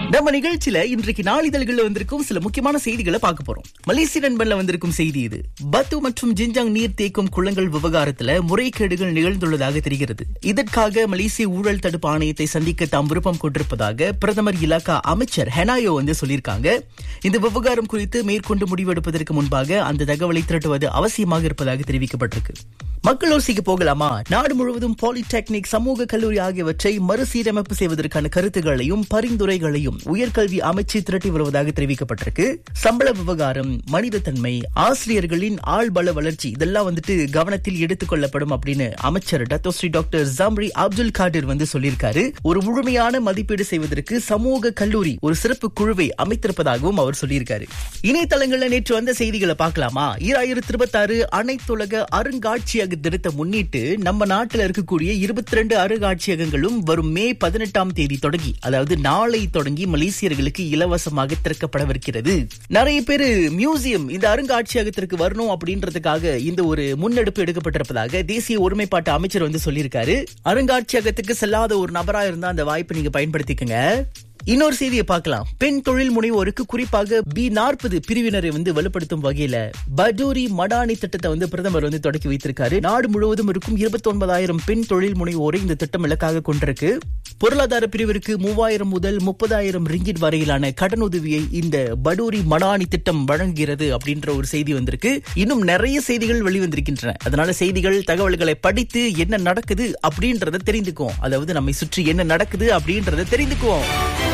நம்ம நிகழ்ச்சியில இன்றைக்கு நாளிதழ்கள்ல வந்திருக்கும் சில முக்கியமான செய்திகளை பார்க்க போறோம் மலேசிய நண்பன்ல வந்திருக்கும் செய்தி இது பத்து மற்றும் ஜின்ஜாங் நீர் தேக்கும் குளங்கள் விவகாரத்துல முறைகேடுகள் நிகழ்ந்துள்ளதாக தெரிகிறது இதற்காக மலேசிய ஊழல் தடுப்பு ஆணையத்தை சந்திக்க தாம் விருப்பம் கொண்டிருப்பதாக பிரதமர் இலாக்கா அமைச்சர் ஹெனாயோ வந்து சொல்லியிருக்காங்க இந்த விவகாரம் குறித்து மேற்கொண்டு முடிவெடுப்பதற்கு முன்பாக அந்த தகவலை திரட்டுவது அவசியமாக இருப்பதாக தெரிவிக்கப்பட்டிருக்கு மக்கள் யோசிக்க போகலாமா நாடு முழுவதும் பாலிடெக்னிக் சமூக கல்லூரி ஆகியவற்றை மறுசீரமைப்பு செய்வதற்கான கருத்துகளையும் பரிந்துரைகளையும் உயர்கல்வி அமைச்சு திரட்டி வருவதாக தெரிவிக்கப்பட்டிருக்கு சம்பள விவகாரம் மனிதத்தன்மை ஆசிரியர்களின் ஆள்பல வளர்ச்சி இதெல்லாம் வந்துட்டு கவனத்தில் எடுத்துக் கொள்ளப்படும் அப்படின்னு அமைச்சர் டத்தோஸ்ரீ டாக்டர் ஜம்ரி அப்துல் காடிர் வந்து சொல்லியிருக்காரு ஒரு முழுமையான மதிப்பீடு செய்வதற்கு சமூக கல்லூரி ஒரு சிறப்பு குழுவை அமைத்திருப்பதாகவும் அவர் சொல்லியிருக்காரு இணையதளங்கள்ல நேற்று வந்த செய்திகளை பார்க்கலாமா ஈராயிரத்தி இருபத்தி ஆறு அனைத்துலக அருங்காட்சியக தினத்தை முன்னிட்டு நம்ம நாட்டில் இருக்கக்கூடிய இருபத்தி ரெண்டு அருங்காட்சியகங்களும் வரும் மே பதினெட்டாம் தேதி தொடங்கி அதாவது நாளை தொடங்கி மலேசியர்களுக்கு இலவசமாக திறக்கப்படவிருக்கிறது நிறைய பேர் மியூசியம் இந்த அருங்காட்சியகத்திற்கு வரணும் அப்படின்றதுக்காக இந்த ஒரு முன்னெடுப்பு எடுக்கப்பட்டிருப்பதாக தேசிய ஒருமைப்பாட்டு அமைச்சர் வந்து சொல்லியிருக்காரு அருங்காட்சியகத்துக்கு செல்லாத ஒரு நபரா இருந்தா அந்த வாய்ப்பை நீங்க பயன்படுத்திக்கங்க இன்னொரு செய்தியை பார்க்கலாம் பெண் தொழில் முனைவோருக்கு குறிப்பாக பி நாற்பது பிரிவினரை வந்து வலுப்படுத்தும் வகையில படூரி மடானி திட்டத்தை வந்து பிரதமர் வந்து தொடக்கி வைத்திருக்காரு நாடு முழுவதும் இருக்கும் இருபத்தி ஒன்பதாயிரம் பெண் தொழில் முனைவோரை இந்த திட்டம் இலக்காக கொண்டிருக்கு பொருளாதார பிரிவிற்கு மூவாயிரம் முதல் முப்பதாயிரம் ரிங்கிட் வரையிலான கடனுதவியை இந்த படூரி மடானி திட்டம் வழங்குகிறது அப்படின்ற ஒரு செய்தி வந்திருக்கு இன்னும் நிறைய செய்திகள் வெளிவந்திருக்கின்றன அதனால செய்திகள் தகவல்களை படித்து என்ன நடக்குது அப்படின்றத தெரிந்துக்குவோம் அதாவது நம்மை சுற்றி என்ன நடக்குது அப்படின்றத தெரிந்துக்குவோம்